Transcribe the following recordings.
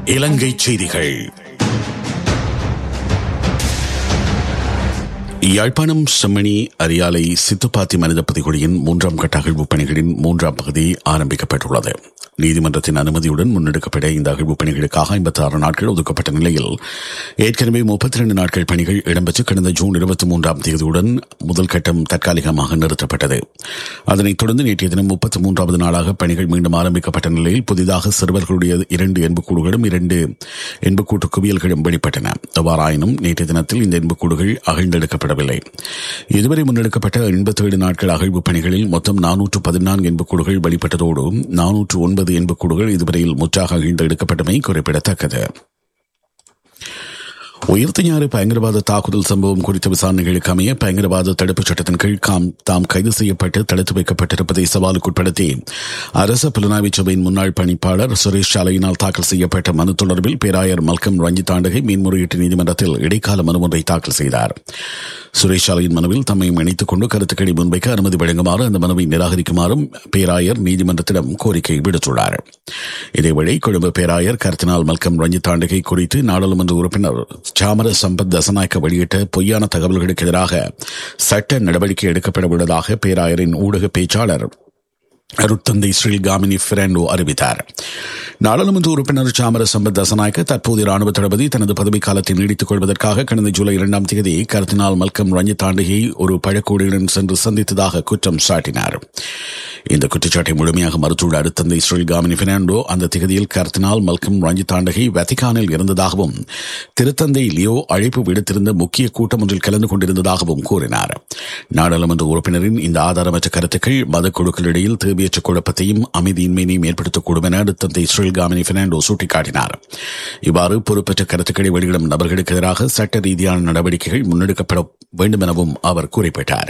இலங்கை செய்திகள் யாழ்ப்பாணம் செம்மணி அரியாலை சித்துப்பாத்தி மனித பதிகுடியின் மூன்றாம் கட்ட அகழ்வு பணிகளின் மூன்றாம் பகுதி ஆரம்பிக்கப்பட்டுள்ளது நீதிமன்றத்தின் அனுமதியுடன் முன்னெடுக்கப்பட்ட இந்த அகழ்வு பணிகளுக்காக ஐம்பத்தி ஆறு நாட்கள் ஒதுக்கப்பட்ட நிலையில் ஏற்கனவே முப்பத்தி இரண்டு நாட்கள் பணிகள் இடம்பெற்று கடந்த ஜூன் இருபத்தி மூன்றாம் தேதியுடன் முதல் கட்டம் தற்காலிகமாக நிறுத்தப்பட்டது அதனைத் தொடர்ந்து நேற்றைய தினம் முப்பத்தி மூன்றாவது நாளாக பணிகள் மீண்டும் ஆரம்பிக்கப்பட்ட நிலையில் புதிதாக சிறுவர்களுடைய இரண்டு எண்புக்கூடுகளும் இரண்டு எண்புக்கூட்டு குவியல்களும் வெளிப்பட்டன எவ்வாறாயினும் நேற்றைய தினத்தில் இந்த எண்புக்கூடுகள் அகழ்ந்தெடுக்கப்படவில்லை இதுவரை முன்னெடுக்கப்பட்ட எண்பத்தி ஏழு நாட்கள் அகழ்வு பணிகளில் மொத்தம் நானூற்று பதினான்கு எண்புக்கூடுகள் வெளிப்பட்டதோடு நானூற்று ஒன்பது எண்புக்கூடுகள் இதுவரையில் முற்றாக அகழ்ந்தெடுக்கப்பட்டமை குறிப்பிடத்தக்கது உயிர்த்தஞாறு பயங்கரவாத தாக்குதல் சம்பவம் குறித்த விசாரணைகளுக்கு அமைய பயங்கரவாத தடுப்புச் சட்டத்தின் கீழ் காம் தாம் கைது செய்யப்பட்டு தடுத்து வைக்கப்பட்டிருப்பதை சவாலுக்குட்படுத்தி அரச புலனாய்வு சபையின் முன்னாள் பணிப்பாளர் சுரேஷ் சாலையினால் தாக்கல் செய்யப்பட்ட மனு தொடர்பில் பேராயர் மல்கம் ரஞ்சித் ஆண்டகை மேன்முறையீட்டு நீதிமன்றத்தில் இடைக்கால மனு ஒன்றை தாக்கல் செய்தார் சுரேஷ் சாலையின் மனுவில் தம்மை இணைத்துக் கொண்டு கருத்துக்களை முன்வைக்க அனுமதி வழங்குமாறு அந்த மனுவை நிராகரிக்குமாறும் பேராயர் நீதிமன்றத்திடம் கோரிக்கை விடுத்துள்ளார் இதேவேளை கொழும்பு பேராயர் கர்த்தினால் மல்கம் ரஞ்சித் ஆண்டகை குறித்து நாடாளுமன்ற உறுப்பினர் சாமர சம்பத் தசநாயக்க வெளியிட்ட பொய்யான தகவல்களுக்கு எதிராக சட்ட நடவடிக்கை எடுக்கப்பட உள்ளதாக பேராயரின் ஊடக பேச்சாளர் அருட்தந்தை ஸ்ரீல்காமினி பிராண்டோ அறிவித்தார் நாடாளுமன்ற உறுப்பினர் சாமர சம்பத் தசநாயக்க தற்போதைய ராணுவ தளபதி தனது பதவி காலத்தை நீடித்துக் கொள்வதற்காக கடந்த ஜூலை இரண்டாம் தேதி கர்த்தினால் மல்கம் ரஞ்சித் ஆண்டகை ஒரு பழக்கோடியுடன் சென்று சந்தித்ததாக குற்றம் சாட்டினார் இந்த குற்றச்சாட்டை முழுமையாக மறுத்துள்ள அடுத்தந்தை ஸ்ரீல்காமினி பெர்னாண்டோ அந்த திகதியில் கர்த்தினால் மல்கம் ரஞ்சித் ஆண்டகை வத்திகானில் இருந்ததாகவும் திருத்தந்தை லியோ அழைப்பு விடுத்திருந்த முக்கிய கூட்டம் ஒன்றில் கலந்து கொண்டிருந்ததாகவும் கூறினார் நாடாளுமன்ற உறுப்பினரின் இந்த ஆதாரமற்ற கருத்துக்கள் மத குழுக்களிடையில் தேவையற்ற குழப்பத்தையும் அமைதியின்மையையும் ஏற்படுத்தக்கூடும் என அடுத்தந்தை ஸ்ரீல்காமினி பெர்னாண்டோ சுட்டிக்காட்டினார் இவ்வாறு பொறுப்பற்ற கருத்துக்களை வெளியிடும் நபர்களுக்கு எதிராக சட்ட ரீதியான நடவடிக்கைகள் முன்னெடுக்கப்பட வேண்டும் எனவும் அவர் குறிப்பிட்டார்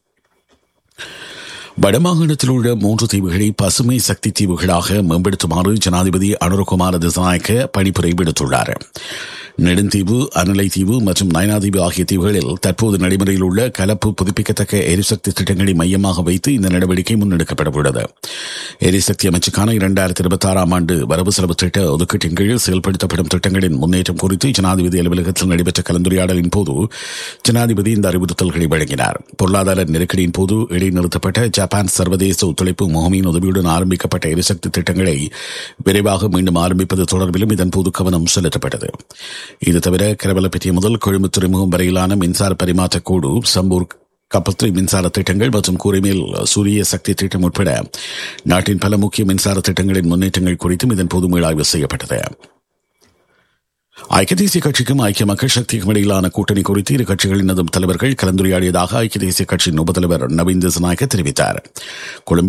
வடமாகாணத்தில் உள்ள மூன்று தீவுகளை பசுமை சக்தி தீவுகளாக மேம்படுத்துமாறு ஜனாதிபதி அனுரகுமார திசாநாயக்க பணிப்புரை விடுத்துள்ளார் நெடுந்தீவு அனலைத்தீவு மற்றும் நயனாதீவு ஆகிய தீவுகளில் தற்போது நடைமுறையில் உள்ள கலப்பு புதுப்பிக்கத்தக்க எரிசக்தி திட்டங்களை மையமாக வைத்து இந்த நடவடிக்கை முன்னெடுக்கப்பட உள்ளது எரிசக்தி அமைச்சுக்கான இரண்டாயிரத்தி இருபத்தி ஆறாம் ஆண்டு வரவு செலவு திட்ட ஒதுக்கீட்டின் கீழ் செயல்படுத்தப்படும் திட்டங்களின் முன்னேற்றம் குறித்து ஜனாதிபதி அலுவலகத்தில் நடைபெற்ற கலந்துரையாடலின் போது ஜனாதிபதி இந்த அறிவுறுத்தல்களை வழங்கினார் பொருளாதார நெருக்கடியின் போது இடைநிறுத்தப்பட்ட ஜப்பான் சர்வதேச ஒத்துழைப்பு முகமையின் உதவியுடன் ஆரம்பிக்கப்பட்ட எரிசக்தி திட்டங்களை விரைவாக மீண்டும் ஆரம்பிப்பது தொடர்பிலும் இதன்போது கவனம் செலுத்தப்பட்டது இது தவிர கரவலப்பட்டிய முதல் கொழும்பு துறைமுகம் வரையிலான மின்சார பரிமாற்றக் கோடு சம்பூர் கப்பல்துறை மின்சார திட்டங்கள் மற்றும் கூரைமேல் சூரிய சக்தி திட்டம் உட்பட நாட்டின் பல முக்கிய மின்சார திட்டங்களின் முன்னேற்றங்கள் குறித்தும் இதன் பொது மீளாய்வு செய்யப்பட்டது ஐக்கிய தேசிய கட்சிக்கும் ஐக்கிய மக்கள் சக்திக்கும் இடையிலான கூட்டணி குறித்து இரு கட்சிகளினதும் தலைவர்கள் கலந்துரையாடியதாக ஐக்கிய தேசிய கட்சியின் உபத்தலைவர் நவீன் திசநாயக்க தெரிவித்தார் கொழும்பு